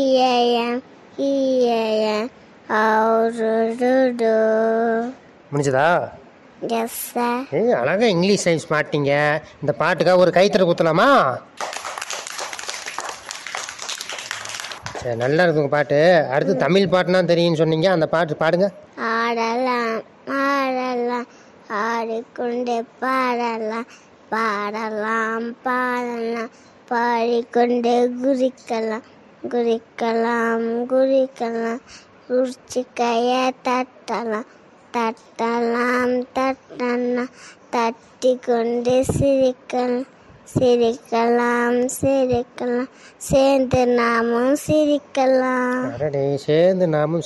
AM AM அவுருடு முடிஞ்சதா yes sir ஏய் அழகா இங்கிலீஷ் சயின்ஸ் மாட்டீங்க இந்த பாட்டுக்காக ஒரு கைத்தற குத்தலாமா சரி நல்லா இருக்குங்க பாட்டு அடுத்து தமிழ் பாட்டுனா தெரியும்னு சொன்னீங்க அந்த பாட்டு பாடுங்க ஆடலாம் ஆடலாம் ஆடிக்கொண்டே பாடலாம் பாடலாம் பாடலாம் பாடிக்கொண்டே குறிக்கலாம் குறிக்கலாம் குறிக்கலாம் குறிச்சிக்கைய தட்டலாம் தட்டலாம் தட்டலாம் தட்டி கொண்டு சிரிக்கலாம் சிரிக்கலாம் சிரிக்கலாம் சேர்ந்து நாமும் சிரிக்கலாம் அடடே சேர்ந்து நாமும்